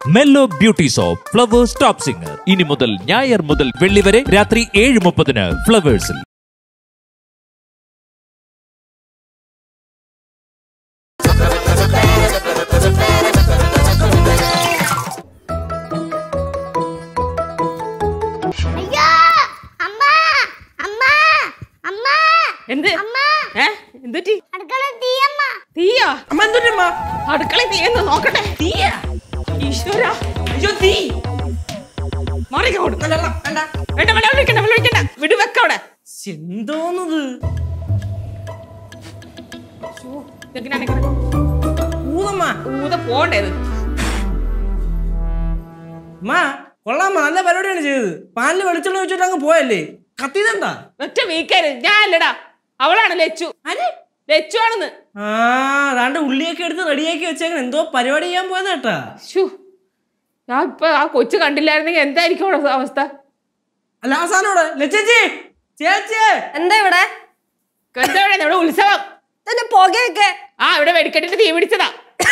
Mello beauty soap Flowers top singer ഇനി മുതൽ ഞായർ മുതൽ വെള്ളി വരെ രാത്രി ഏഴ് മുപ്പതിന് ഫ്ലവേഴ്സിൽ അയ്യോ അമ്മ അമ്മ അമ്മ എന്ത് അമ്മ ഏ എന്തുറ്റി അടുക്കള തീയമ്മ തീയാ അമ്മ എന്തുണ്ടമ്മ അടുക്കള തീയെന്ന് നോക്കട്ടെ തീയാ ഈശ്വര അയ്യോ തീ മാറിക്കോട് വേണ്ട വേണ്ട വേണ്ട വെള്ളം ഒഴിക്കണ്ട വെള്ളം ഒഴിക്കണ്ട വിട് വെക്ക അവിടെ എന്തോന്നത് ഇതെങ്ങനെയാണ് ഇങ്ങനെ? ഊതമ്മ ഊത പോണ്ടേത് അമ്മ കൊള്ളാമ്മ നല്ല പരിപാടിയാണ് ചെയ്തത് പാലിൽ വെളിച്ചെണ്ണ വെച്ചിട്ട് അങ്ങ് പോയല്ലേ കത്തിയതെന്താ ഒറ്റ വീക്കാര് ഞാൻ അല്ലടാ അവളാണ് ലച്ചു ലച്ചു ആണെന്ന് ആ അതാണ്ട് ഉള്ളിയൊക്കെ എടുത്ത് റെഡിയാക്കി വെച്ചേക്കണ എന്തോ പരിപാടി ചെയ്യാൻ പോയത് കേട്ടാ ശ്ശോ. ഞാൻ ഇപ്പൊ ആ കൊച്ചു കണ്ടില്ലായിരുന്നെങ്കിൽ എന്തായിരിക്കും അവിടെ അവസ്ഥ അല്ല ആ സാധനോടെ ലച്ചേച്ചി ചേച്ചി എന്താ ഇവിടെ എന്താ ഇവിടെ ഇവിടെ ഉത്സവം തന്നെ പുകയൊക്കെ ആ ഇവിടെ വെടിക്കെട്ടിട്ട് തീ പിടിച്ചതാ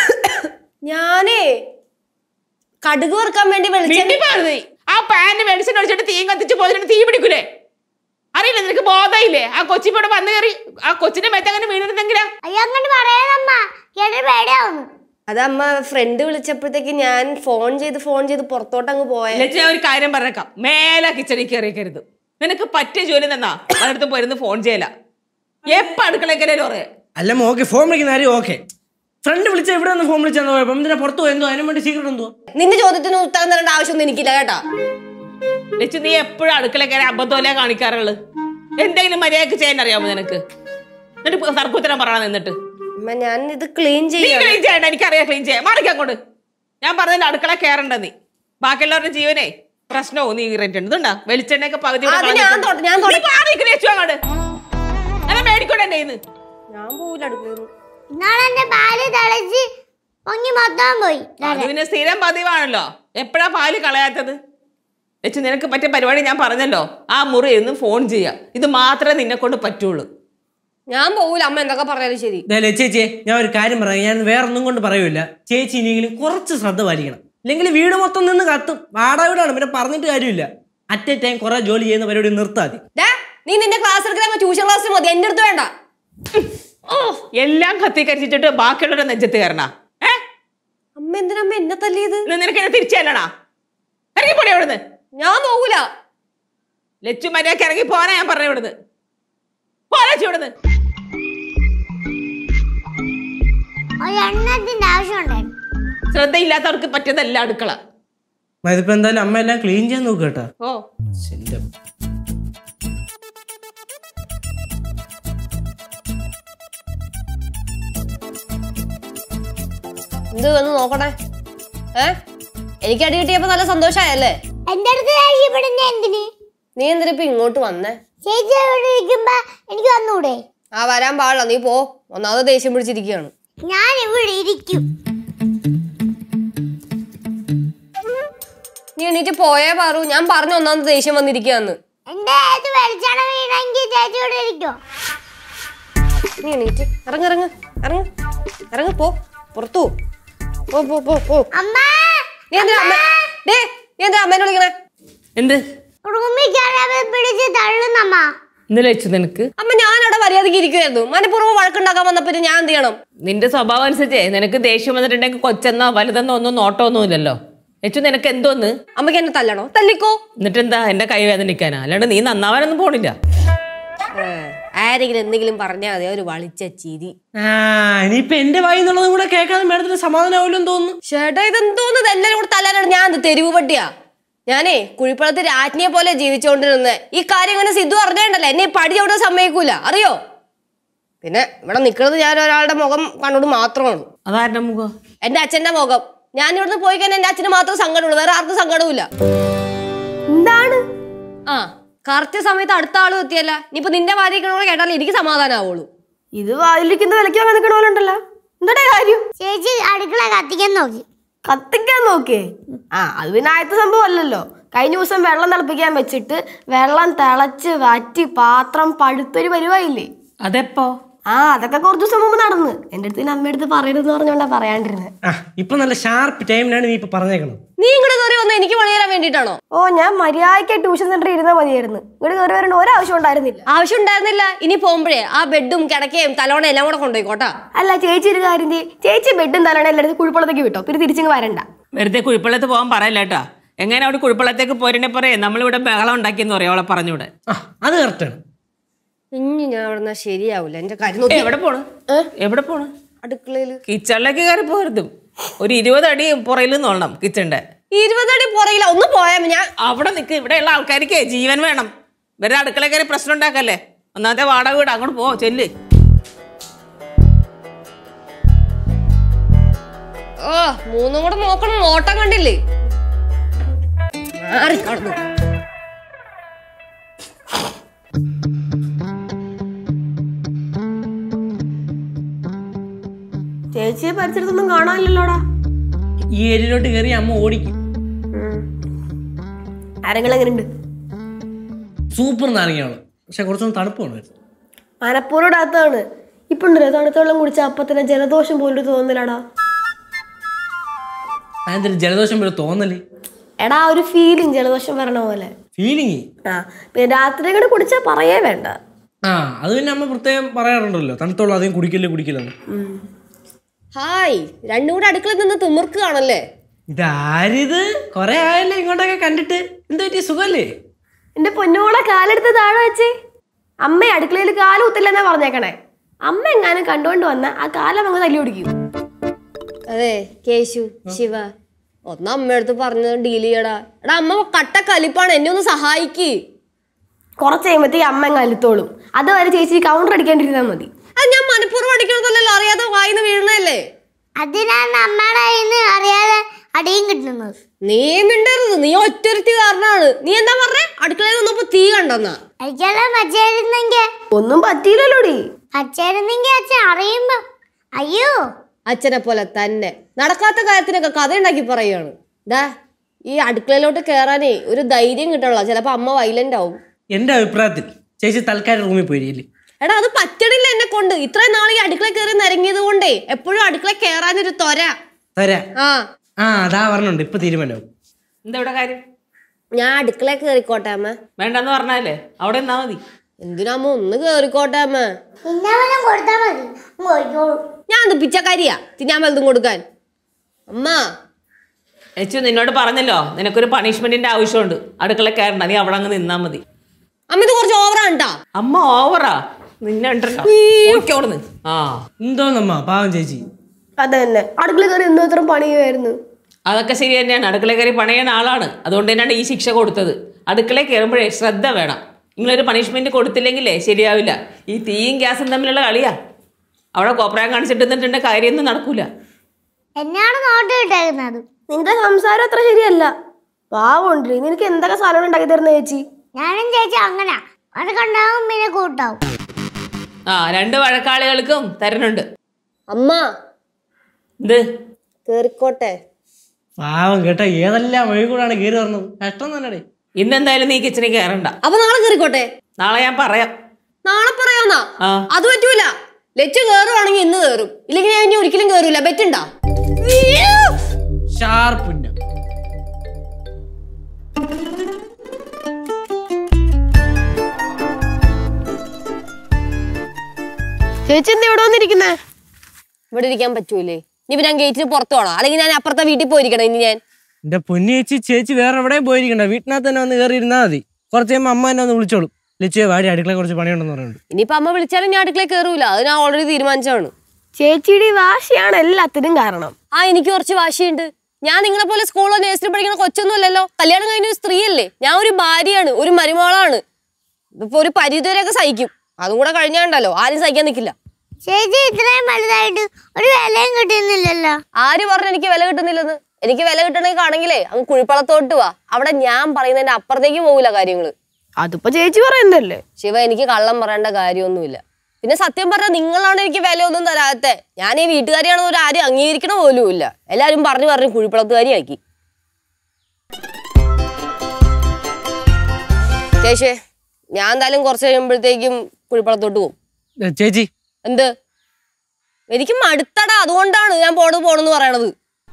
ഞാനേ കടുക് വറുക്കാൻ വേണ്ടി മിണ്ടി വിളിച്ചു പോകരുത് നീ. ആ പാനിന് വെളിച്ചെണ്ണ ഒഴിച്ചിട്ട് തീ കത്തിച്ച് പോയിട്ട് തീ പിടിക്കൂലേ അറിയില്ല നിനക്ക് ബോധമില്ലേ ആ കൊച്ചി ഇവിടെ വന്ന് കയറി ആ കൊച്ചിന്റെ മെത്ത അങ്ങനെ വീണിരുന്നെങ്കിലാ അയ്യോ അങ്ങനെ പറയണമ്മ കേട്ടിട്ട് പേടിയാവുന്നു അതമ്മ ഫ്രണ്ട് വിളിച്ചപ്പോഴത്തേക്ക് ഞാൻ ഫോൺ ചെയ്ത് ഫോൺ ചെയ്ത് പുറത്തോട്ട് അങ്ങ് പോയ ലജ്ജ ഞാൻ ഒരു കാര്യം പറഞ്ഞേക്കാം മേലെ കിച്ചണിൽ കയറിക്കരുത് നിനക്ക് പറ്റിയ ജോലി തന്നാ പലയിടത്തും പോയിരുന്നു ഫോൺ ചെയ്യല എപ്പ അടുക്കള കയറിയാലും പറയാ അല്ല ഓക്കെ ഫോൺ വിളിക്കുന്ന കാര്യം ഓക്കെ ഫ്രണ്ട് വിളിച്ച ഇവിടെ നിന്ന് ഫോൺ വിളിച്ചാന്ന് പോയപ്പോ എന്തിനാ പുറത്തു പോയെന്തോ അതിനും വേണ്ടി സീക്രട്ട് എന്തോ നിന്റെ ചോദ്യത്തിന് ഉത്തരം തരേണ്ട ആവശ്യമൊന്നും എനിക്കില്ല കേട്ടാ ലച്ചു നീ എപ്പോഴും അടുക്കള കയറി അബദ്ധമല്ലേ കാണിക്കാറുള്ളത് എന്തെങ്കിലും മര്യാദക്ക് ചെയ്യാൻ അറിയാമോ നിനക്ക് എന്നിട്ട് തർക്കുത്തരം പറയണ നിന്നിട്ട് അമ്മ ഞാൻ ഇത് ക്ലീൻ നീ ചെയ്യാം ക്ലീൻ ചെയ്യണ്ട എനിക്കറിയാം ക്ലീൻ ചെയ്യാൻ മാറിക്കാൻ കൊണ്ട് ഞാൻ പറഞ്ഞില്ല അടുക്കള കയറണ്ട നീ ബാക്കിയുള്ളവരുടെ ജീവനെ പ്രശ്നവും നീ ഇറങ്ങിട്ടുണ്ട് ഇതുണ്ടാ വെളിച്ചെണ്ണയൊക്കെ പകുതി ഇവിടെ അത് ഞാൻ കളഞ്ഞിട്ടുണ്ട്. തൊട്ട്- ഞാൻ തൊട്ട്- നീ മാറി നിൽക്ക് ലച്ചു അങ്ങോട്ട് അങ്ങനെ മേടിക്കൂടെ എന്റെ കയ്യിന്ന്. ഞാൻ പോവില്ല അടുക്കളയിൽ ഇന്നാളെ എന്റെ പാല് തിളച്ച് പൊങ്ങി മൊത്തം പോയി അത് പിന്നെ സ്ഥിരം പതിവാണല്ലോ എപ്പോഴാ പാല് കളയാത്തത് ലച്ചു നിനക്ക് പറ്റിയ പരിപാടി ഞാൻ പറഞ്ഞല്ലോ ആ മുറി ഇരുന്ന് ഫോൺ ചെയ്യാ ഇത് മാത്രമേ നിന്നെ കൊണ്ട് പറ്റുള്ളൂ ഞാൻ പോവില്ല അമ്മ എന്തൊക്കെ പറഞ്ഞാലും ശരി ഇതല്ലേ ചേച്ചിയെ ഞാൻ ഒരു കാര്യം പറയാം ഞാൻ വേറെ ഒന്നും കൊണ്ട് പറയൂല ചേച്ചി ഇനിയെങ്കിലും കുറച്ച് ശ്രദ്ധ പാലിക്കണം ഇല്ലെങ്കിൽ വീട് മൊത്തം നിന്ന് കത്തും വാടക വീടാണ് പിന്നെ പറഞ്ഞിട്ട് കാര്യമില്ല അറ്റ് എ ടൈം കുറെ ജോലി ചെയ്യുന്ന പരിപാടി നിർത്താൽ മതി ഡാ, നീ നിന്റെ ക്ലാസ് എടുക്കുന്ന ട്യൂഷൻ ക്ലാസ്സിൽ മതി എന്റെ അടുത്ത് വേണ്ട ഓ എല്ലാം കത്തിക്കരിച്ചിട്ട് ബാക്കിയുള്ളവരുടെ നെഞ്ചത്ത് കയറണ ഏ അമ്മ എന്തിനമ്മ എന്നെ തല്ലിയത് ഇത് നിനക്ക് എന്നെ തിരിച്ചല്ലണാ ഇറങ്ങി പോടി അവിടുന്ന് ഞാൻ പോകൂല ലച്ചു മര്യാദക്ക് ഇറങ്ങി പോനാ ഞാൻ പറഞ്ഞു ഇവിടുന്ന് പോലച്ചു ഇവിടുന്ന് ഒരു എണ്ണത്തിന്റെ ആവശ്യമുണ്ടായിരുന്നു ശ്രദ്ധയില്ലാത്തവർക്ക് പറ്റിയതല്ല അടുക്കള ഇതിപ്പോ എന്തായാലും അമ്മ എല്ലാം ക്ലീൻ ചെയ്യാൻ നോക്കുക കേട്ടാ ഓ ശരി എന്ത് വന്ന് നോക്കണേ ഏ എനിക്ക് അടി കിട്ടിയപ്പോ നല്ല സന്തോഷായല്ലേ എന്റെ അടുത്ത് ദേഷ്യപ്പെടുന്ന എന്തിന് നീ എന്തിനാ ഇപ്പൊ ഇങ്ങോട്ട് വന്നേ ചേച്ചി ഇവിടെ ഇരിക്കുമ്പോ എനിക്ക് വന്നൂടെ ആ വരാൻ പാടില്ല നീ പോ ഒന്നാമത് ദേഷ്യം പിടിച്ചിരിക്കുകയാണ് ഞാൻ ഇവിടെ ഇരിക്കും നീ എണീറ്റ് പോയേ പാറു ഞാൻ പറഞ്ഞു ഒന്നാമത് ദേഷ്യം വന്നിരിക്കുകയെന്ന് എന്റെ ഏത് വെളിച്ചെണ്ണ വീണെങ്കിൽ ചേച്ചി ഇവിടെ ഇരിക്കോ നീ എണീറ്റ് ഇറങ്ങ ഇറങ്ങ ഇറങ്ങ ഇറങ്ങ പോ പുറത്തു പോ പോ പോ പോ അമ്മ നീ എന്തിനാ അമ്മ ഡേ നീ എന്തിനാ അമ്മേനെ വിളിക്കണേ എന്ത് റൂമിൽ കയറാതെ പിടിച്ച് തള്ളുന്നമ്മ ഇന്ന് ലച്ചു നിനക്ക് അമ്മ ഞാനവിടെ മര്യാദക്ക് ഇരിക്കുമായിരുന്നു മനഃപൂർവ്വം വഴക്കുണ്ടാക്കാൻ വന്നപ്പോ ഞാൻ എന്ത് ചെയ്യണം നിന്റെ സ്വഭാവം അനുസരിച്ചേ നിനക്ക് ദേഷ്യം വന്നിട്ടുണ്ടെങ്കിൽ കൊച്ചെന്നോ വലുതെന്നോ ഒന്നും നോട്ടമൊന്നും ഇല്ലല്ലോ ലച്ചു നിനക്ക് എന്തോന്ന് അമ്മയ്ക്ക് എന്നെ തല്ലണോ തല്ലിക്കോ എന്നിട്ട് എന്താ എന്റെ കൈ വേദനിക്കാനാ അല്ലാണ്ട് നീ നന്നാവാനൊന്നും പോണില്ല ആരെങ്കിലും എന്തെങ്കിലും പറഞ്ഞാൽ മതി ഒരു വളിച്ച ചിരി ആ ഇനിയിപ്പൊ എന്റെ വായി എന്നുള്ളതും കൂടെ കേൾക്കാതെ മേഡത്തിന് സമാധാനമാവില്ലെന്ന് തോന്നുന്നു ചേട്ടാ ഇതെന്തോന്നത് എല്ലാരും കൂടെ തല്ലാനാണ് ഞാൻ എന്ത് തെരുവ് പട്ടിയാ ഞാനേ കുഴിപ്പളത്ത് രാജ്ഞിയെ പോലെ ജീവിച്ചോണ്ടിരുന്നത് ഈ കാര്യം ഇങ്ങനെ സിദ്ധു അറിഞ്ഞേണ്ടല്ലേ എന്നെ ഈ പടി അവിടെ സമ്മതിക്കൂല അറിയോ പിന്നെ ഇവിടെ നിൽക്കുന്നത് ഞാൻ ഒരാളുടെ മുഖം കണ്ടോണ്ട് മാത്രമാണ് അതാരുടെ മുഖം എന്റെ അച്ഛന്റെ മുഖം ഞാൻ ഇവിടുന്ന് പോയി കഴിഞ്ഞാൽ എന്റെ അച്ഛന് മാത്രം സങ്കടമുള്ളൂ വേറെ ആർക്കും സങ്കടമില്ല എന്താണ് ആ കറക്റ്റ് സമയത്ത് അടുത്ത ആള് എത്തിയല്ല ഇനിയിപ്പോ നിന്റെ വാദിക്കണോ കേട്ടാൽ എനിക്ക് സമാധാനാവുള്ളൂ ഇത് വായിലിരിക്കുന്ന വിലക്കാൻ നിൽക്കണ പോലെ ഉണ്ടല്ലോ എന്താ കാര്യം ചേച്ചി അടുക്കള കത്തിക്കാൻ നോക്കി കത്തിക്കാൻ നോക്കിയേ ആ അത് പിന്നെ ആദ്യത്തെ സംഭവം അല്ലല്ലോ കഴിഞ്ഞ ദിവസം വെള്ളം തിളപ്പിക്കാൻ വെച്ചിട്ട് വെള്ളം തിളച്ച് വറ്റി പാത്രം പഴുത്തൊരു പരിവായില്ലേ അതെപ്പോ ആ അതൊക്കെ കുറച്ച് ദിവസം മുമ്പ് നടന്ന് എൻ്റെ അടുത്ത് പിന്നെ അമ്മയുടെ അടുത്ത് പറയരുതെന്ന് പറഞ്ഞോണ്ടാ പറയാണ്ടിരുന്നത് ആ ഇപ്പൊ നല്ല ഷാർപ്പ് ടൈമിനാണ് നീ ഇപ്പൊ പറഞ്ഞേക്കണത് നീ ഇങ്ങോട്ട് കയറി വന്ന് എനിക്ക് പണി തരാൻ വേണ്ടിയിട്ടാണോ ഓ ഞാൻ മര്യാദയ്ക്ക് ട്യൂഷൻ സെന്ററിൽ ഇരുന്നാൽ മതിയായിരുന്നു ഇവിടെ കയറി വരേണ്ട ഒരാവശ്യം ഉണ്ടായിരുന്നില്ല ആവശ്യം ഉണ്ടായിരുന്നില്ല ഇനി പോകുമ്പോഴേ ആ ബെഡും കിടക്കയും തലോണ എല്ലാം കൂടെ കൊണ്ടുപോയിക്കോട്ടാ അല്ല ചേച്ചി ഒരു കാര്യം ചെയ്യ് ചേച്ചി ബെഡും തലണ എല്ലായിടത്തും കുഴിപ്പുളത്തേക്ക് വിട്ടോ പിന്നെ തിരിച്ചിങ്ങ് വരണ്ട വെറുതെ കുഴിപ്പള്ളത്ത് പോകാൻ പറയല്ല കേട്ടാ എങ്ങനെ അവിടെ കുഴിപ്പള്ളത്തേക്ക് പോരനെ പറയേ നമ്മളിവിടെ ബഹളം ഉണ്ടാക്കിയെന്ന് പറയാം അവളെ പറഞ്ഞൂടെ ആ അത് കറക്റ്റാണ് ഇനി ഞാൻ അവിടെ ശരിയാവൂല എന്റെ കാര്യം ഏ, നോക്കി എവിടെ പോണ് എവിടെ പോണ് അടുക്കളയില് കിച്ചണിലേക്ക് കയറി പോകരുതും ഒരു ഇരുപത് അടി പുറയിൽ നോളണം കിച്ചണിന്റെ ഇരുപതടി പുറകില ഒന്ന് പോയാ മതി. ഞാൻ അവിടെ നിൽക്ക് ഇവിടെയുള്ള ആൾക്കാർക്ക് ജീവൻ വേണം വെറുതെ അടുക്കള കയറി പ്രശ്നം ഉണ്ടാക്കല്ലേ ഒന്നാമത്തെ വാടക വീട് അങ്ങോട്ട് പോ ചെല്ല് ഓ മൂന്നും കൂടെ നോക്കണം നോട്ടം കണ്ടില്ലേ മാറി കടന്നു ചേച്ചിയെ പരിസരത്തൊന്നും കാണാനില്ലല്ലോടാ ഈ ഏരിയയിലോട്ട് കയറി അമ്മ ഓടിക്കും ആരെങ്കിലും എങ്ങനെയുണ്ട് സൂപ്പർ നാരങ്ങയാണ് പക്ഷെ കുറച്ചൊന്ന് തണുപ്പ് വേണം മനപ്പൂർവ്വം അകത്താണ് ഇപ്പൊ ഉണ്ടല്ലോ തണുത്ത വെള്ളം കുടിച്ച അപ്പൊ തന്നെ ജലദോഷം പോലും തോന്നില്ലടാ അതിന്റെ ജലദോഷം പോലെ തോന്നല് എടാ ഒരു ഫീലിംഗ് ജലദോഷം വരണ പോലെ ഫീലിംഗ് ആ പിന്നെ രാത്രി കൂടെ കുടിച്ചാ പറയേ വേണ്ട ആ അത് പിന്നെ അമ്മ പ്രത്യേകം പറയാറുണ്ടല്ലോ തണുത്തോളം അധികം കുടിക്കല്ലേ കുടിക്കില്ലെന്ന് ഹായ് രണ്ടും കൂടെ അടുക്കളയിൽ നിന്ന് തിമിർക്കുകയാണല്ലേ ഇതാരിത് കൊറേ ആയല്ലോ ഇങ്ങോട്ടൊക്കെ കണ്ടിട്ട് എന്താ പറ്റിയ സുഖല്ലേ എന്റെ പൊന്നുമോളെ കാലെടുത്ത് താഴെ വെച്ച് അമ്മ അടുക്കളയിൽ കാല് കുത്തില്ലെന്നാ പറഞ്ഞേക്കണേ അമ്മ എങ്ങാനും കണ്ടുകൊണ്ട് വന്ന ആ കാലം അങ്ങ് തല്ലി പിടിക്കും അതെ കേശു ശിവ ഒന്ന് അമ്മയടുത്ത് പറഞ്ഞത് ഡീൽ ചെയ്യടാ എടാ അമ്മ കട്ട കലിപ്പാണ് എന്നെ ഒന്ന് സഹായിക്ക് കുറച്ച് കഴിയുമ്പത്തേക്ക് അമ്മ അങ്ങ് അലുത്തോളും അതുവരെ ചേച്ചി കൗണ്ടർ അടിക്കാണ്ടിരുന്നാൽ മതി അത് ഞാൻ മനഃപൂർവ്വം അടിക്കണതല്ലല്ലോ അറിയാതെ വായിന്ന് വീഴുന്നതല്ലേ അതിനാണ് അമ്മയുടെ കയ്യിൽ നിന്ന് അറിയാതെ അടിയും കിട്ടുന്നത് നീ മിണ്ടരുത് നീ ഒറ്റൊരുത്തി കാരണമാണ് നീ എന്താ പറഞ്ഞേ അടുക്കളയിൽ നിന്നപ്പോ തീ കണ്ടെന്നാ എനിക്കെല്ലാം പച്ചയായിരുന്നെങ്കിൽ ഒന്നും പറ്റിയില്ലല്ലോടി പച്ചയായിരുന്നെങ്കിൽ അച്ഛൻ അറിയുമ്പോ അയ്യോ അച്ഛനെ പോലെ തന്നെ നടക്കാത്ത കാര്യത്തിനൊക്കെ കഥ ഉണ്ടാക്കി പറയുകയാണ് ഡാ ഈ അടുക്കളയിലോട്ട് കയറാനേ ഒരു ധൈര്യം കിട്ടണല്ലോ ചിലപ്പോ അമ്മ വൈലന്റ് ആവും എന്റെ അഭിപ്രായത്തിൽ ചേച്ചി തൽക്കാലം റൂമിൽ പോയിരിക്കില്ലേ എടാ അത് പറ്റണില്ല എന്നെ കൊണ്ട് ഇത്രയും നാൾ ഈ അടുക്കള കയറി നിരങ്ങിയത് കൊണ്ടേ എപ്പോഴും അടുക്കള കയറാനൊരു തൊര തരാ ആ ആ അതാ പറഞ്ഞുണ്ട് ഇപ്പൊ തീരുമാനമാവും എന്താ ഇവിടെ കാര്യം ഞാൻ അടുക്കള കയറിക്കോട്ടെ അമ്മ വേണ്ടെന്ന് പറഞ്ഞാലേ അവിടെ നിന്നാ മതി എന്തിനാ അമ്മ ഒന്ന് കയറിക്കോട്ടെ അമ്മ ഇന്നവനും കൊടുത്താൽ മതി അങ്ങ് പോയിക്കോളൂ ഞാൻ എന്ത് പിച്ചക്കാരിയാ തിന്നാൻ വലുതും കൊടുക്കാൻ അമ്മ എച്ചു നിന്നോട് പറഞ്ഞല്ലോ നിനക്കൊരു പണിഷ്മെന്റിന്റെ ആവശ്യമുണ്ട് അടുക്കള കയറണ്ട നീ അവിടെ അങ്ങ് നിന്നാ മതി അമ്മ ഇത് കുറച്ച് ഓവറാണ് ട്ടാ അമ്മ ഓവറാ നിന്നെ ഉണ്ടല്ലോ ഓടിക്കോടുന്ന് ആ എന്തോന്നമ്മ പാവം ചേച്ചി അത് തന്നെ അടുക്കള കയറി എന്തോ ഇത്ര പണി ചെയ്യുമായിരുന്നു അതൊക്കെ ശരി തന്നെയാണ് അടുക്കള കയറി പണിയുന്ന ആളാണ് അതുകൊണ്ട് തന്നെയാണ് ഈ ശിക്ഷ കൊടുത്തത് അടുക്കളയിൽ കയറുമ്പോഴേ ശ്രദ്ധ വേണം നിങ്ങളൊരു പണിഷ്മെന്റ് കൊടുത്തില്ലെങ്കിലേ ശരിയാവില്ല ഈ തീയും ഗ്യാസും തമ്മിലുള്ള കളിയാ അവിടെ കോപ്രായം കാണിച്ചിട്ട് നിന്നിട്ടുണ്ട് കാര്യമൊന്നും നടക്കൂല എന്നാണ് നോട്ട് ഇട്ടേക്കുന്നത് നിന്റെ സംസാരം അത്ര ശരിയല്ല പാവുണ്ട് നിനക്ക് എന്തൊക്കെ സാധനം ഉണ്ടാക്കി തരുന്ന ചേച്ചി ഞാനും ചേച്ചി അങ്ങനെ വഴക്കുണ്ടാവും പിന്നെ കൂട്ടാവും ആ രണ്ട് വഴക്കാളികൾക്കും തരുന്നുണ്ട് അമ്മ എന്ത് കേറിക്കോട്ടെ പാവം കേട്ടോ ഏതെല്ലാം വഴി കൂടാണ് കയറി പറഞ്ഞത് കഷ്ടം തന്നെ ഇന്നെന്തായാലും നീ കിച്ചണിൽ കയറണ്ട അപ്പൊ നാളെ കേറിക്കോട്ടെ നാളെ ഞാൻ പറയാം നാളെ പറയാന്നാ ആ. അത് പറ്റൂല ലച്ച് കേറുവാണെങ്കിൽ ഇന്ന് കേറും ഇല്ലെങ്കിൽ ഞാൻ ഇനി ഒരിക്കലും കേറൂല ബെറ്റുണ്ടാ ഷാർപ്പിന്ന ചേച്ചി എന്താ ഇവിടെ വന്നിരിക്കുന്നേ ഇവിടെ ഇരിക്കാൻ പറ്റൂലേ ഇനി ഞാൻ ഗേറ്റിന് പുറത്തു പോകണം അല്ലെങ്കിൽ ഞാൻ അപ്പുറത്തെ വീട്ടിൽ പോയിരിക്കണം ഇനി ഞാൻ എന്റെ പൊന്നി ചേച്ചി ചേച്ചി വേറെ എവിടെയും പോയിരിക്കണ്ട വീട്ടിനകത്ത് തന്നെ വന്ന് കയറി ഇരുന്നാൽ മതി കുറച്ച് കഴിയുമ്പോൾ അമ്മ എന്നെ ഒന്ന് വിളിച്ചോളും ലച്ചുവെ വാടി അടുക്കള കുറച്ച് പണിയുണ്ടെന്ന് പറയുന്നുണ്ട് ഇനിയിപ്പോ അമ്മ വിളിച്ചാലും ഞാൻ അടുക്കളയിൽ കയറൂല അത് ഞാൻ ഓൾറെഡി തീരുമാനിച്ചാണ് ചേച്ചിയുടെ ഈ വാശിയാണ് എല്ലാത്തിനും കാരണം ആ എനിക്ക് കുറച്ച് വാശിയുണ്ട് ഞാൻ നിങ്ങളെ പോലെ സ്കൂളിലോ നേഴ്സറി പഠിക്കുന്ന കൊച്ചൊന്നും അല്ലല്ലോ കല്യാണം കഴിഞ്ഞ ഒരു സ്ത്രീയല്ലേ ഞാൻ ഒരു ഭാര്യയാണ് ഒരു മരുമകളാണ് ഇപ്പൊ ഒരു പരിധിവരെയൊക്കെ സഹിക്കും അതും കൂടെ കഴിഞ്ഞാണ്ടല്ലോ ആരും സഹിക്കാൻ നിൽക്കില്ല ചേച്ചി ഇത്രയും വലുതായിട്ട് ഒരു വിലയും കിട്ടുന്നില്ലല്ലോ ആര് പറഞ്ഞു എനിക്ക് വില കിട്ടുന്നില്ലെന്ന് എനിക്ക് വില കിട്ടണമെങ്കിൽ ആണെങ്കിലേ അങ്ങ് കുഴിപ്പളത്തോട്ട് വാ അവിടെ ഞാൻ പറയുന്നതിന്റെ അപ്പുറത്തേക്ക് പോകില്ല കാര്യങ്ങള് അതിപ്പോ ചേച്ചി പറയുന്നല്ലേ ശിവ എനിക്ക് കള്ളം പറയേണ്ട കാര്യമൊന്നുമില്ല പിന്നെ സത്യം പറഞ്ഞാൽ നിങ്ങളാണ് എനിക്ക് വില ഒന്നും തരാത്തെ ഞാൻ ഈ വീട്ടുകാരിയാണെന്ന് ഒരു ആരും അംഗീകരിക്കണ പോലും ഇല്ല എല്ലാരും പറഞ്ഞു പറഞ്ഞു കുഴിപ്പളത്തുകാരിയാക്കി കേശേ ഞാൻ എന്തായാലും കുറച്ച് കഴിയുമ്പോഴത്തേക്കും കുഴിപ്പളത്തോട്ട് പോകും ഏ, ചേച്ചി എന്ത് എനിക്ക് മടുത്തടാ അതുകൊണ്ടാണ് ഞാൻ പോണത് പോണെന്ന് പറയണത്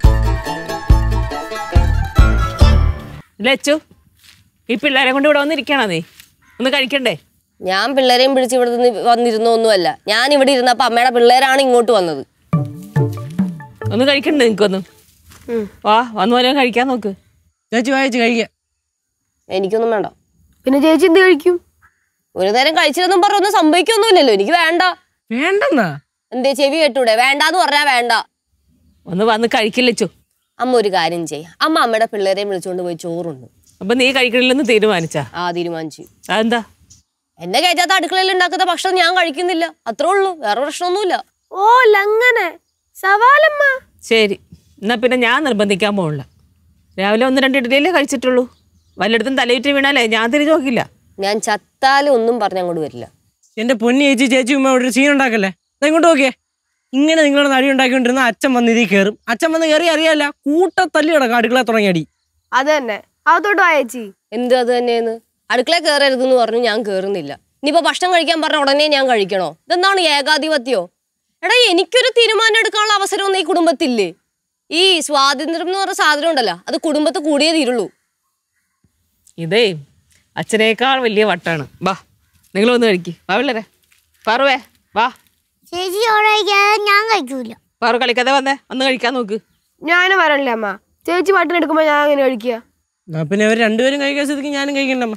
ലച്ചു ഈ പിള്ളേരെ കൊണ്ട് ഇവിടെ വന്നിരിക്കണോ നീ ഒന്ന് കഴിക്കണ്ടേ ഞാൻ പിള്ളേരെയും പിടിച്ച് ഇവിടെ നിന്ന് വന്നിരുന്നൊന്നുമല്ല ഞാൻ ഇവിടെ ഇരുന്നപ്പോ അമ്മയുടെ പിള്ളേരാണ് ഇങ്ങോട്ട് വന്നത് ഒന്ന് കഴിക്കണ്ടേ നിനക്കൊന്ന് വാ വന്നു പോലെ കഴിക്കാൻ നോക്ക് ചേച്ചി വായിച്ച് കഴിക്കാം എനിക്കൊന്നും വേണ്ട പിന്നെ ചേച്ചി എന്ത് കഴിക്കും ഒരു നേരം കഴിച്ചില്ലെന്നും പറഞ്ഞൊന്നും സംഭവിക്കൊന്നുമില്ലല്ലോ എനിക്ക് വേണ്ട വേണ്ടെന്നാ എന്തേ ചെവി കേട്ടൂടെ വേണ്ടാന്ന് പറഞ്ഞാ വേണ്ട ഒന്ന് വന്ന് കഴിക്കില്ലച്ചു അമ്മ ഒരു കാര്യം ചെയ്യ അമ്മ അമ്മയുടെ പിള്ളേരെയും വിളിച്ചുകൊണ്ട് പോയി ചോറുണ്ട് അപ്പൊ നീ കഴിക്കണില്ലെന്ന് തീരുമാനിച്ചാ ആ തീരുമാനിച്ചു അതെന്താ എന്നെ കയറ്റാത്ത അടുക്കളയിൽ ഉണ്ടാക്കുന്ന ഭക്ഷണം ഞാൻ കഴിക്കുന്നില്ല അത്രേ ഉള്ളൂ വേറെ പ്രശ്നമൊന്നുമില്ല ഓ ലങ്ങനെ സവാലമ്മ ശരി എന്നാ പിന്നെ ഞാൻ നിർബന്ധിക്കാൻ പോകില്ല രാവിലെ ഒന്ന് രണ്ട് ഇഡലിയല്ലേ കഴിച്ചിട്ടുള്ളൂ വല്ലയിടത്തും തലയിട്ട് വീണാലേ ഞാൻ തിരിഞ്ഞു നോക്കില്ല ഞാൻ ചത്താലും ഒന്നും പറഞ്ഞ് അങ്ങോട്ട് വരില്ല എന്റെ പൊന്നി ചേച്ചി ചേച്ചി ഉമ്മ ഇവിടെ ഒരു സീൻ ഉണ്ടാക്കല്ലേ ദാ ഇങ്ങോട്ട് നോക്കിയേ ഇങ്ങനെ നിങ്ങളുടെ നടി ഉണ്ടാക്കിക്കൊണ്ടിരുന്ന അച്ഛൻ വന്ന് ഇതിൽ കയറും അച്ഛൻ വന്ന് കയറി അറിയാല്ല കൂട്ടത്തല്ലി കിടക്കാം അടുക്കള തുടങ്ങി അടി അത് തന്നെ അകത്തോട്ട് വാ ചേച്ചി എന്ത് അത് തന്നെയെന്ന് അടുക്കള കയറരുതെന്ന് പറഞ്ഞു ഞാൻ കയറുന്നില്ല ഇനിയിപ്പോ ഭക്ഷണം കഴിക്കാൻ പറഞ്ഞ ഉടനെ ഞാൻ കഴിക്കണോ ഇതെന്താണ് ഏകാധിപത്യോ എടാ എനിക്കൊരു തീരുമാനം എടുക്കാനുള്ള അവസരമൊന്നും ഈ കുടുംബത്തില്ലേ ഈ സ്വാതന്ത്ര്യം എന്ന് പറഞ്ഞ സാധനം ഉണ്ടല്ലോ അത് കുടുംബത്ത് കൂടിയേ തീരുള്ളൂ ഇതേ അച്ഛനേക്കാൾ വലിയ വട്ടാണ് വാ നിങ്ങൾ വന്ന് കഴിക്ക് വാ പിള്ളേരെ പാറുവേ വാ ചേച്ചി ചോറ് കഴിക്കാതെ ഞാൻ കഴിക്കൂല പാറു കളിക്കാതെ വന്നേ ഒന്ന് കഴിക്കാൻ നോക്ക് ഞാനും വരണില്ല അമ്മ ചേച്ചി പട്ടിണി എടുക്കുമ്പോ ഞാൻ അങ്ങനെ കഴിക്കുക എന്നാ പിന്നെ അവർ രണ്ടുപേരും കഴിക്കാൻ സ്ഥിതിക്ക് ഞാനും കഴിക്കണ്ടമ്മ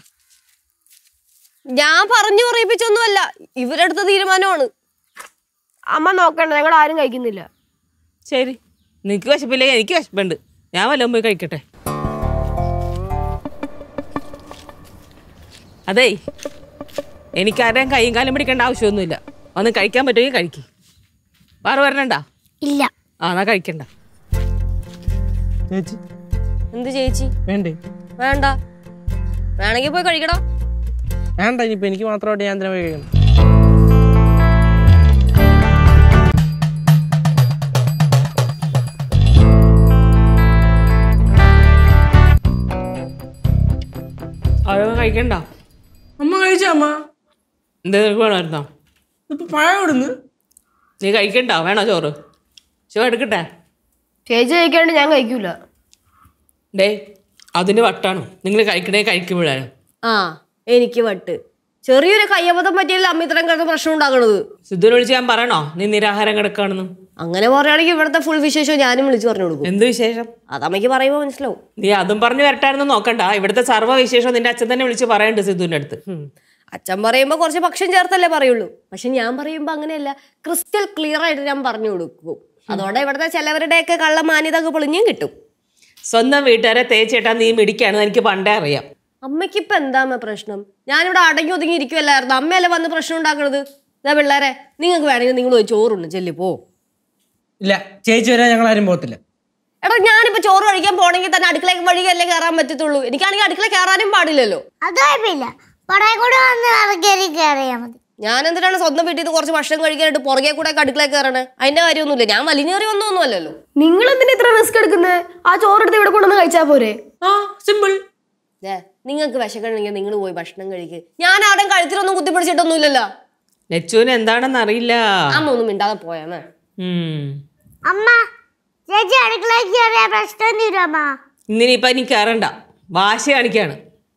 ഞാൻ പറഞ്ഞു പറയിപ്പിച്ചൊന്നുമല്ല ഇവരെടുത്ത തീരുമാനമാണ് അമ്മ നോക്കണ്ട ഞങ്ങൾ ആരും കഴിക്കുന്നില്ല ശരി നിനക്ക് വിശപ്പില്ലെങ്കിൽ എനിക്ക് വിശപ്പുണ്ട് ഞാൻ വല്ലതും പോയി കഴിക്കട്ടെ അതേ എനിക്കാരെയും കൈയും കാലും പിടിക്കേണ്ട ആവശ്യമൊന്നുമില്ല വന്ന് കഴിക്കാൻ പറ്റുമെങ്കിൽ കഴിക്ക് വേറെ വരണണ്ട ഇല്ല ആ എന്നാ കഴിക്കണ്ട ചേച്ചി എന്ത് ചേച്ചി വേണ്ടേ വേണ്ട വേണമെങ്കിൽ പോയി കഴിക്കടാ വേണ്ട ഇനിയിപ്പോ എനിക്ക് മാത്രമായിട്ട് ഞാൻ എന്തിനാ പോയി കഴിക്കണം അതൊന്നും കഴിക്കണ്ട അമ്മ കഴിച്ച അമ്മ എന്താ നിനക്ക് വേണമായിരുന്നോ ഇപ്പൊ പഴം ഇടുന്നു നീ കഴിക്കണ്ട വേണോ ചോറ് ചോറ് എടുക്കട്ടെ ചേച്ചി കഴിക്കാണ്ട് ഞാൻ കഴിക്കൂല ഡേ അതിന് വട്ടാണ് നിങ്ങൾ കഴിക്കണേ കഴിക്കുമ്പോഴാണ് ആ എനിക്ക് വട്ട് ചെറിയൊരു കയ്യബദ്ധം പറ്റിയല്ല അമ്മ ഇത്രയും കിടന്ന് പ്രശ്നം ഉണ്ടാക്കണത് സിദ്ധുവിനെ വിളിച്ച് ഞാൻ പറയണോ നീ നിരാഹാരം കിടക്കാണെന്ന് അങ്ങനെ പറയുകയാണെങ്കിൽ ഇവിടുത്തെ ഫുൾ വിശേഷം ഞാനും വിളിച്ചു പറഞ്ഞു കൊടുക്കും എന്ത് വിശേഷം അത് അമ്മയ്ക്ക് പറയുമ്പോൾ മനസ്സിലാവും നീ അതും പറഞ്ഞു വരട്ടായിരുന്നു നോക്കണ്ട ഇവിടുത്തെ സർവ്വ വിശേഷം നിന്റെ അച്ഛൻ തന്നെ വിളിച്ച് പറയണ്ട് സിദ്ധുവിന്റെ അടുത്ത് ഉം. അച്ഛൻ പറയുമ്പോൾ കുറച്ച് പക്ഷം ചേർത്തല്ലേ പറയുള്ളൂ പക്ഷെ ഞാൻ പറയുമ്പോൾ അങ്ങനെയല്ല ക്രിസ്റ്റൽ ക്ലിയർ ആയിട്ട് ഞാൻ പറഞ്ഞു കൊടുക്കും അതോടെ ഇവിടുത്തെ ചിലവരുടെയൊക്കെ കള്ള മാന്യത ഒക്കെ പൊളിഞ്ഞും കിട്ടും സ്വന്തം വീട്ടുകാരെ തേച്ചേട്ടാ നീ മിടിക്കാണെന്ന് എനിക്ക് പണ്ടേ അറിയാം അമ്മയ്ക്ക് ഇപ്പൊ എന്താ അമ്മ പ്രശ്നം ഞാനിവിടെ അടങ്ങി ഒതുങ്ങി ഇരിക്കുവല്ലായിരുന്നു അമ്മയല്ലേ വന്ന് പ്രശ്നം ഉണ്ടാക്കണത് ഇതാ പിള്ളേരെ നിങ്ങൾക്ക് വേണമെങ്കിൽ നിങ്ങൾ പോയി ചോറുണ്ട് ചെല്ലി പോ ഇല്ല ചേച്ചി വരാൻ ഞങ്ങൾ ആരും പോകത്തില്ല എടാ ഞാനിപ്പോ ചോറ് കഴിക്കാൻ പോണെങ്കിൽ തന്നെ അടുക്കളയ്ക്ക് വഴിയല്ലേ കയറാൻ പറ്റത്തുള്ളൂ എനിക്കാണെങ്കിൽ അടുക്കള കയറാനും പാടില്ലല്ലോ അത് കുഴപ്പമില്ല പുറകെ കൂടെ വന്ന് കയറി കയറിയാൽ മതി ഞാൻ എന്തിനാണ് സ്വന്തം വീട്ടിൽ നിന്ന് കുറച്ച് ഭക്ഷണം കഴിക്കാനായിട്ട് പുറകെ കൂടെ ഒക്കെ അടുക്കളയിൽ കയറണേ അതിന്റെ കാര്യമൊന്നുമില്ല ഞാൻ വലിഞ്ഞേറി ഒന്നും ഒന്നുമല്ലല്ലോ നിങ്ങൾ എന്തിനാ ഇത്ര റിസ്ക് എടുക്കുന്നത് ആ ചോറെടുത്ത് ഇവിടെ കൊണ്ടുവന്ന് കഴിച്ചാ പോരെ ആ സിമ്പിൾ നിങ്ങൾക്ക് വിശക്കണമെങ്കിൽ നിങ്ങൾ പോയി ഭക്ഷണം കഴിക്ക് ഞാൻ ആരുടെയും കഴുത്തിലൊന്നും കുത്തിപ്പിടിച്ചിട്ടൊന്നുമില്ലല്ലോ ലച്ചുവിന് എന്താണെന്ന് അറിയില്ല അമ്മ ഒന്നും മിണ്ടാതെ പോയാമേ ഉം. അമ്മ ചേച്ചി അടുക്കളയ്ക്ക് കയറിയ പ്രശ്നം തീരുമ്മ ഇന്നിനിയിപ്പം എനിക്ക് കയറണ്ട വാശി കാണിക്കാണ്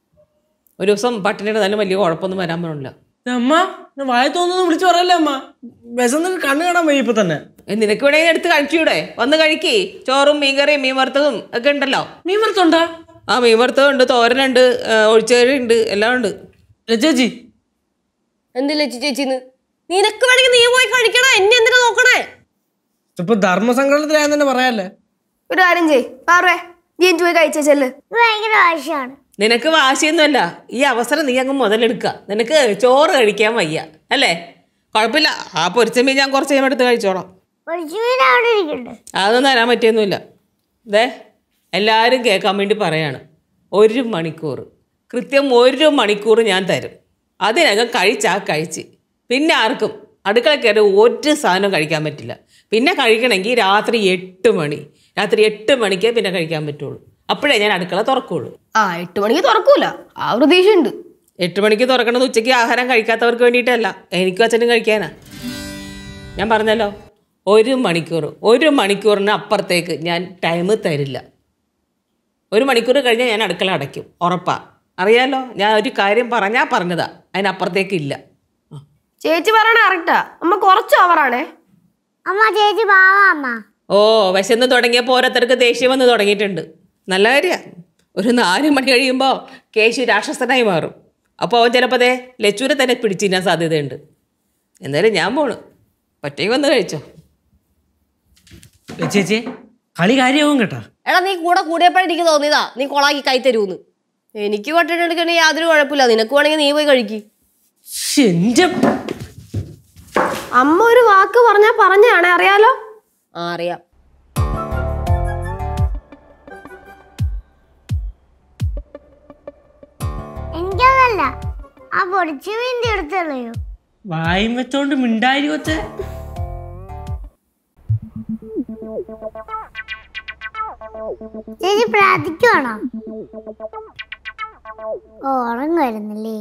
ഒരു ദിവസം പട്ടിണിയുടെ നല്ല വലിയ കുഴപ്പമൊന്നും വരാൻ പാടില്ല അമ്മ ഞാൻ വായ തോന്നുന്നു വിളിച്ചു പറയല്ലേ അമ്മ വിശന്നിട്ട് കണ്ണ് കാണാൻ വയ്യ ഇപ്പൊ തന്നെ ഏ, നിനക്ക് വേണമെങ്കിൽ എടുത്ത് കഴിക്കൂടെ വന്ന് കഴിക്കേ ചോറും മീൻകറിയും മീൻ വറുത്തതും ഒക്കെ ഉണ്ടല്ലോ മീൻ വറുത്തുണ്ടാ ആ മീൻ വറുത്തതും ഉണ്ട് തോരനുണ്ട് ഒഴിച്ചുകറി ഉണ്ട് എല്ലാം ഉണ്ട് ഇല്ല, ചേച്ചി എന്തില്ല ചേച്ചിന്ന് നിനക്ക് വേണമെങ്കിൽ നീ പോയി കഴിക്കണേ എന്നെ എന്തിനാ നോക്കണേ ഇപ്പൊ ധർമ്മസങ്കടത്തിലായെന്ന് തന്നെ പറയാല്ലേ ഒരു കാര്യം ചെയ് പാറേ ജീൻസ് പോയി കഴിച്ച ചെല്ല് ഇത് ഭയങ്കര ആവശ്യമാണ് നിനക്ക് വാശിയൊന്നുമല്ല ഈ അവസരം നീ അങ്ങ് മുതലെടുക്കുക നിനക്ക് ചോറ് കഴിക്കാൻ വയ്യ അല്ലേ കുഴപ്പമില്ല ആ പൊരിച്ച മീൻ ഞാൻ കുറച്ച് കഴിയുമ്പോൾ എടുത്ത് കഴിച്ചോളാം ഒഴിച്ചു മീൻ അവിടെ ഇരിക്കണ്ട് അതൊന്നും തരാൻ പറ്റിയൊന്നുമില്ല ദേ എല്ലാവരും കേൾക്കാൻ വേണ്ടി പറയാണ് ഒരു മണിക്കൂർ കൃത്യം ഒരു മണിക്കൂർ ഞാൻ തരും അതിനകം കഴിച്ചാൽ കഴിച്ച് പിന്നെ ആർക്കും അടുക്കള കയറി ഒരു സാധനം കഴിക്കാൻ പറ്റില്ല പിന്നെ കഴിക്കണമെങ്കിൽ രാത്രി എട്ട് മണി രാത്രി എട്ട് മണിക്കേ പിന്നെ കഴിക്കാൻ പറ്റുള്ളൂ അപ്പോഴേ ഞാൻ അടുക്കള തുറക്കുള്ളൂ ആ എട്ട് മണിക്ക് തുറക്കൂല ആ പ്രതീക്ഷയുണ്ട് എട്ട് മണിക്ക് തുറക്കണത് ഉച്ചയ്ക്ക് ആഹാരം കഴിക്കാത്തവർക്ക് വേണ്ടിയിട്ടല്ല എനിക്കും അച്ഛനും കഴിക്കാനാ ഞാൻ പറഞ്ഞല്ലോ ഒരു മണിക്കൂർ ഒരു മണിക്കൂറിന് അപ്പുറത്തേക്ക് ഞാൻ ടൈം തരില്ല ഒരു മണിക്കൂർ കഴിഞ്ഞാൽ ഞാൻ അടുക്കള അടയ്ക്കും ഉറപ്പാ അറിയാലോ ഞാൻ ഒരു കാര്യം പറഞ്ഞാൽ പറഞ്ഞതാ അതിനപ്പുറത്തേക്ക് ഇല്ല ആ. ചേച്ചി പറയണ കറക്റ്റാ അമ്മ കുറച്ച് ഓവറാണേ അമ്മ ചേച്ചി പാവാ അമ്മ ഓ വിശന്ന് തുടങ്ങിയപ്പോൾ ഓരോരുത്തർക്ക് ദേഷ്യം വന്ന് തുടങ്ങിയിട്ടുണ്ട് നല്ല കാര്യമാണ് ഒരു നാല് മണി കഴിയുമ്പോൾ കേശു രാക്ഷസനായി മാറും അപ്പോൾ അവൻ ചിലപ്പോൾ അതേ ലച്ചൂരെ തന്നെ പിടിച്ചു തിന്നാൻ സാധ്യതയുണ്ട് എന്തായാലും ഞാൻ പോണു പറ്റേ വന്ന് കഴിച്ചോ ചേച്ചി കളി കാര്യമാവും കേട്ടാ എടാ നീ കൂടെ കൂടിയപ്പോഴേ എനിക്ക് തോന്നിയതാ നീ കൊളാക്കി കൈ തരൂന്ന് എനിക്ക് പട്ടിട്ടെടുക്കണെങ്കിൽ യാതൊരു കുഴപ്പമില്ല നിനക്ക് വേണമെങ്കിൽ നീ പോയി കഴിക്ക് ശ്ശെ, എന്റെ അമ്മ ഒരു വാക്ക് പറഞ്ഞാ പറഞ്ഞാണേ അറിയാലോ ആ അറിയാം എനിക്കതല്ല ആ പൊടിച്ചു വേണ്ടി എടുത്തല്ലയോ വായും വെച്ചോണ്ട് മിണ്ടായി കൊച്ചേ ചേച്ചി പ്രാർത്ഥിക്കുവാണോ ഓ ഉറങ്ങുമായിരുന്നല്ലേ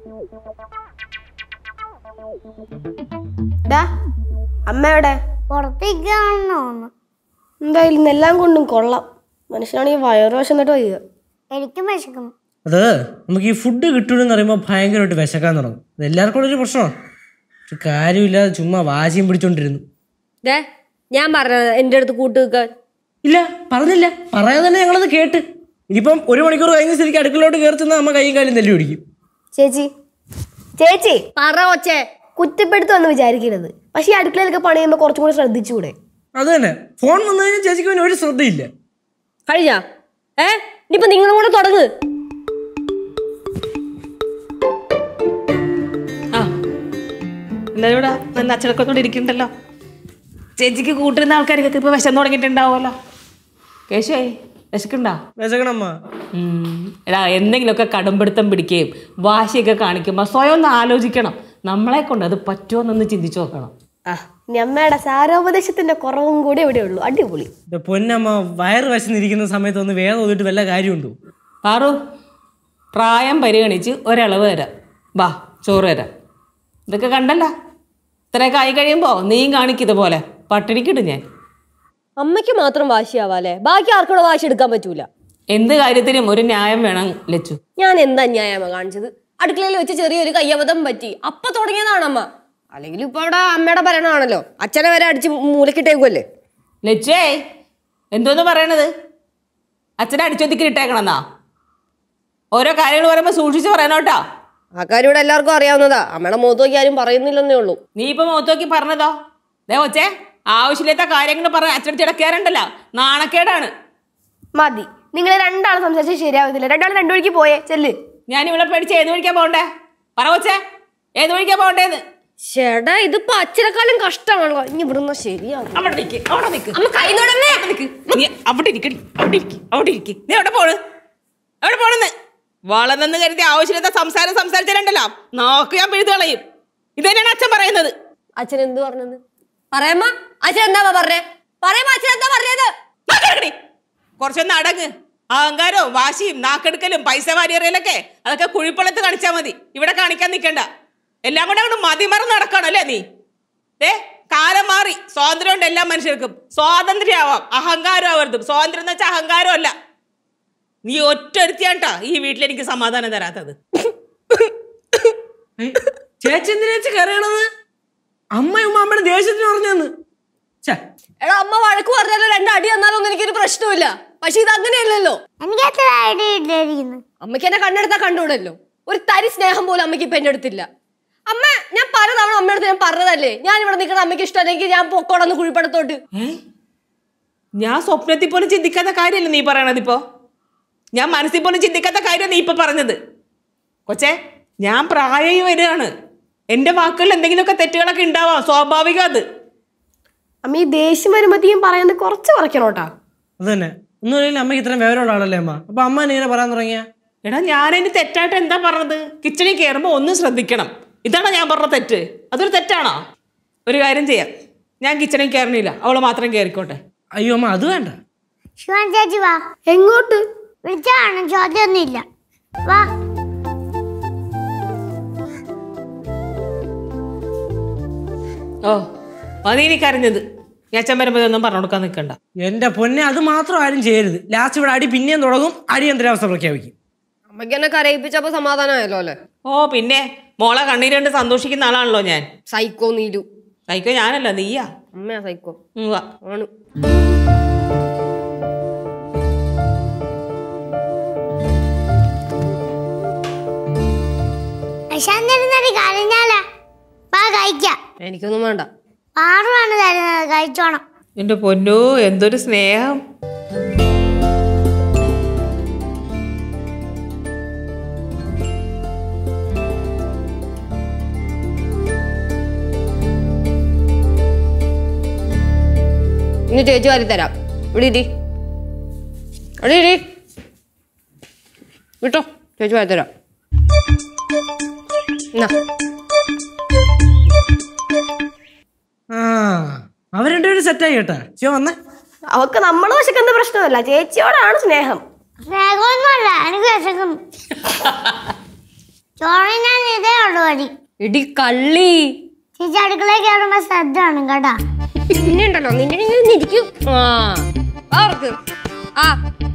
ഡാ അമ്മയുടെ പുറത്തേക്കാണെന്ന് തോന്നുന്നു എന്തായാലും ഇന്നെല്ലാം കൊണ്ടും കൊള്ളാം മനുഷ്യനാണെങ്കിൽ വയറുവശം എന്നിട്ട് വയ്യ എനിക്കും വിശക്കുന്നു അത് നമുക്ക് ഈ ഫുഡ് കിട്ടൂലെന്ന് പറയുമ്പോൾ ഭയങ്കരമായിട്ട് വിശക്കാൻ തുടങ്ങും ഇത് എല്ലാവർക്കും ഉള്ളൊരു പ്രശ്നമാണ് ഒരു കാര്യമില്ലാതെ ചുമ്മാ വാശിയും പിടിച്ചോണ്ടിരുന്നു ദേ ഞാൻ പറഞ്ഞത് എൻ്റെ അടുത്ത് കൂട്ട് നിൽക്കാൻ ഇല്ല പറഞ്ഞില്ല പറയാതെ തന്നെ ഞങ്ങളത് കേട്ട് ഇനിയിപ്പം ഒരു മണിക്കൂർ കഴിഞ്ഞ സ്ഥിതിക്ക് അടുക്കളോട്ട് കയറി ചെന്നാൽ അമ്മ കൈയും കാലും തല്ലി പിടിക്കും ചേച്ചി ചേച്ചി പറ ഒച്ചേ കുറ്റപ്പെടുത്തുമെന്ന് വിചാരിക്കരുത് പക്ഷെ ഈ അടുക്കളയിലൊക്കെ പണി ചെയ്യുമ്പോൾ കുറച്ചും കൂടി ശ്രദ്ധിച്ചുകൂടെ അത് തന്നെ ഫോൺ വന്നു കഴിഞ്ഞാൽ ചേച്ചിക്ക് പിന്നെ ഒരു ശ്രദ്ധയില്ല കഴിഞ്ഞാ ഏ ഇനിയിപ്പോ നിങ്ങളും കൂടെ തുടങ്ങ് ആ എല്ലാവരും ഇവിടെ നല്ല അച്ചടക്കത്തോടെ ഇരിക്കണ്ടല്ലോ ചേച്ചിക്ക് കൂട്ടുന്ന ആൾക്കാർക്കൊക്കെ ഇപ്പോൾ വിശന്ന് തുടങ്ങിയിട്ടുണ്ടാവുമല്ലോ കേശുവേ വിശക്കുണ്ടോ വിശക്കണമ്മ ഉം. എടാ എന്തെങ്കിലുമൊക്കെ കടുംപിടുത്തം പിടിക്കുകയും വാശിയൊക്കെ കാണിക്കുമ്പോൾ സ്വയം ഒന്ന് ആലോചിക്കണം നമ്മളെ കൊണ്ട് അത് പറ്റുമോ എന്നൊന്ന് ചിന്തിച്ചു നോക്കണം ആ ഇനി അമ്മയുടെ സാരോപദേശത്തിന്റെ കുറവും കൂടി ഇവിടെ ഉള്ളൂ അടിപൊളി ഇത് പൊന്നമ്മ വയറ് വശന്നിരിക്കുന്ന സമയത്ത് ഒന്ന് വേദം ഓതിട്ട് വല്ല കാര്യമുണ്ടോ പാറു പ്രായം പരിഗണിച്ച് ഒരളവ് തരാം വാ ചോറ് തരാം ഇതൊക്കെ കണ്ടല്ല ഇത്രയൊക്കെ ആയി കഴിയുമ്പോൾ നീയും കാണിക്കും ഇതുപോലെ പട്ടിണിക്കിടും ഞാൻ അമ്മയ്ക്ക് മാത്രം വാശിയാവാല്ലേ ബാക്കി ആർക്കൂടെ വാശി എടുക്കാൻ പറ്റൂല എന്ത് കാര്യത്തിനും ഒരു ന്യായം വേണം ലച്ചു ഞാൻ എന്താ അന്യായമാ കാണിച്ചത് അടുക്കളയിൽ വെച്ച് ചെറിയൊരു കയ്യബദ്ധം പറ്റി അപ്പൊ തുടങ്ങിയതാണ് അമ്മ അല്ലെങ്കിൽ ഇപ്പൊ അവിടെ അമ്മയുടെ ഭരണമാണല്ലോ അച്ഛനെ വരെ അടിച്ച് മൂലക്കിട്ടേക്കുമല്ലേ ലച്ചുവേ എന്തോന്ന് പറയണത് അച്ഛനെ അടിച്ചൊതുക്കി ഇട്ടേക്കണമെന്നാ ഓരോ കാര്യങ്ങൾ പറയുമ്പോൾ സൂക്ഷിച്ച് പറയണോട്ടോ ആ കാര്യം ഇവിടെ എല്ലാവർക്കും അറിയാവുന്നതാ അമ്മയുടെ മുഖത്ത് നോക്കി ആരും പറയുന്നില്ലെന്നേ ഉള്ളൂ നീ ഇപ്പൊ മുഖത്ത് നോക്കി പറഞ്ഞതോ ദേ ഒച്ചേ ആവശ്യമില്ലാത്ത കാര്യങ്ങൾ പറഞ്ഞ അച്ഛൻ ചിടക്കാറുണ്ടല്ലോ നാണക്കേടാണ് മതി നിങ്ങൾ രണ്ടാളും സംസാരിച്ചാൽ ശരിയാവത്തില്ല രണ്ടാളും രണ്ടു വഴിക്ക് പോയേ ചെല്ല് ഞാൻ ഇവിടെ പേടിച്ച് ഏത് വഴിക്കാ പോകണ്ടേ പറ കൊച്ചേ ഏത് വഴിക്കാ പോകണ്ടേന്ന് ചേട്ടാ ഇതിപ്പോ അച്ഛനെക്കാളും കഷ്ടമാണല്ലോ ഇനി ഇവിടുന്ന് ശരിയാകും അവിടെ നിക്ക് അവിടെ നിക്ക് അമ്മ കൈ തൊടല്ലേ? അവിടെ നിക്ക് നീ അവിടെ ഇരിക്കടി അവിടെ ഇരിക്ക് അവിടെ ഇരിക്ക് നീ എവിടെ പോണ് എവിടെ പോണെന്ന് വളർന്നെന്ന് കരുതി ആവശ്യമില്ലാത്ത സംസാരം സംസാരിച്ചാലുണ്ടല്ലോ നോക്ക് ഞാൻ പിഴുത് കളയും ഇത് തന്നെയാണ് അച്ഛൻ പറയുന്നത് അച്ഛൻ എന്ത് പറഞ്ഞത് പറയാമ്മ അച്ഛൻ എന്താ പറഞ്ഞേ പറയാമ്മ അച്ഛൻ എന്താ പറഞ്ഞത് നാക്കെടുക്കടി കുറച്ചൊന്ന് അടങ്ങ് അഹങ്കാരവും വാശിയും നാക്കെടുക്കലും പൈസ വാരിയറിയലൊക്കെ അതൊക്കെ കുഴിപ്പള്ളത്ത് കാണിച്ചാൽ മതി ഇവിടെ കാണിക്കാൻ നിൽക്കണ്ട എല്ലാം കൂടെ അങ്ങോട്ട് മതിമറന്ന് നടക്കണം അല്ലേ നീ ഏ കാലം മാറി സ്വാതന്ത്ര്യം ഉണ്ട് എല്ലാ മനുഷ്യർക്കും സ്വാതന്ത്ര്യമാവാം അഹങ്കാരം ആവരുതും സ്വാതന്ത്ര്യം എന്ന് വെച്ചാൽ അഹങ്കാരം അല്ല നീ ഒറ്റൊരുത്തിയാണ്ടാ ഈ വീട്ടിൽ എനിക്ക് സമാധാനം തരാത്തത് ഏയ്, ചേച്ചി എന്തിനാ ചേച്ചി കരയണത് അമ്മയും അമ്മയുടെ ദേഷ്യത്തിന് പറഞ്ഞെന്ന് ഛേ എടാ അമ്മ വഴക്ക് പറഞ്ഞാലോ രണ്ടടി തന്നാലൊന്നും എനിക്കൊരു പ്രശ്നമില്ല പക്ഷെ ഇത് അങ്ങനെയല്ലല്ലോ എനിക്ക് അത്ര ഐഡിയ ഇല്ലായിരിക്കുന്നു അമ്മയ്ക്ക് എന്നെ കണ്ണെടുത്താൽ കണ്ടുകൂടല്ലോ ഒരു തരി സ്നേഹം പോലും അമ്മയ്ക്ക് ഇപ്പൊ എന്റെ അടുത്തില്ല അമ്മ ഞാൻ പലതവണ അമ്മയുടെ അടുത്ത് ഞാൻ പറഞ്ഞതല്ലേ ഞാൻ ഇവിടെ നിൽക്കുന്ന അമ്മയ്ക്ക് ഇഷ്ടമല്ലെങ്കിൽ ഞാൻ പൊക്കോടന്ന് കുഴിപ്പടത്തോട്ട് ഏ ഞാൻ സ്വപ്നത്തിൽ പോലും ചിന്തിക്കാത്ത കാര്യമല്ല നീ പറയണത് ഇപ്പോ ഞാൻ മനസ്സിൽ പോലും ചിന്തിക്കാത്ത കാര്യം നീ ഇപ്പൊ പറഞ്ഞത് കൊച്ചേ ഞാൻ പ്രായമായി വരികയാണ് എൻ്റെ വാക്കുകളിൽ എന്തെങ്കിലുമൊക്കെ തെറ്റുകളൊക്കെ ഉണ്ടാവാം സ്വാഭാവികം അത് അമ്മ ഈ ദേഷ്യം വരുമ്പോഴത്തേക്കും പറയുന്നത് കുറച്ച് കുറയ്ക്കണം കേട്ടോ അത് തന്നെ ഒന്നുമില്ലെങ്കിൽ അമ്മയ്ക്ക് ഇത്രയും വിവരമുള്ള ആളല്ലേ അമ്മ അപ്പൊ അമ്മ എന്നെ ഇങ്ങനെ പറയാൻ തുടങ്ങിയ എടാ ഞാനിനി തെറ്റായിട്ട് എന്താ പറഞ്ഞത് കിച്ചണിൽ കയറുമ്പോൾ ഒന്ന് ശ്രദ്ധിക്കണം ഇതാണോ ഞാൻ പറഞ്ഞ തെറ്റ് അതൊരു തെറ്റാണോ ഒരു കാര്യം ചെയ്യാം ഞാൻ കിച്ചണിൽ കയറണില്ല അവൾ മാത്രം കയറിക്കോട്ടെ അയ്യോ അമ്മ അത് വേണ്ട ശിവൻ ചേച്ചി വാ എങ്ങോട്ട് വിളിച്ചാണ് ചോദ്യമൊന്നുമില്ല വാ ഓ അത് നീ കരഞ്ഞത് ഈ അച്ഛൻ വരുമ്പോൾ ഇതൊന്നും പറഞ്ഞു കൊടുക്കാൻ നിൽക്കണ്ട എന്റെ പൊന്നെ അത് മാത്രം ആരും ചെയ്യരുത് ലാസ്റ്റ് ഇവിടെ അടി പിന്നെയും തുടങ്ങും അടിയന്തരാവസ്ഥ പ്രഖ്യാപിക്കും അമ്മയ്ക്ക് എന്നെ കരയിപ്പിച്ചപ്പോ സമാധാനമായല്ലോ അല്ലേ ഓ പിന്നെ മോളെ കണ്ണീരുണ്ട് സന്തോഷിക്കുന്ന ആളാണല്ലോ ഞാൻ സൈക്കോ നീലു സൈക്കോ ഞാനല്ല നീയാ അമ്മയാ സൈക്കോ ഉം, വാ. ആണ് വിശന്നിരുന്നടി കരഞ്ഞാലാ വാ കഴിക്കാം എനിക്കൊന്നും വേണ്ട പാറുവാണ് തരുന്നത് കഴിച്ചോണം എന്റെ പൊന്നോ എന്തൊരു സ്നേഹം ഇനി ചേച്ചി വാരി തരാം ഇവിടെ ഇരി അവിടെ ഇരി വിട്ടോ ചേച്ചി വാരി തരാം എന്നാ ആ അവർ രണ്ടുപേരും സെറ്റായി കേട്ടാ ശിവ വന്നേ അവക്ക് നമ്മളെ വശക്കുന്ന പ്രശ്നമല്ല ചേച്ചിയോടാണ് സ്നേഹം സ്നേഹമൊന്നുമല്ല എനിക്ക് വിശക്കുന്നു ചോറിനാൻ ഇതേ ഉള്ളു വഴി ഇടി കള്ളി ചേച്ചി അടുക്കളയിൽ കയറുമ്പോ ശ്രദ്ധ വേണം കേട്ടാ പിന്നെ ഉണ്ടല്ലോ നിന്റെ ഇങ്ങനെ ഇരിക്കും ആ അവർക്ക് ആ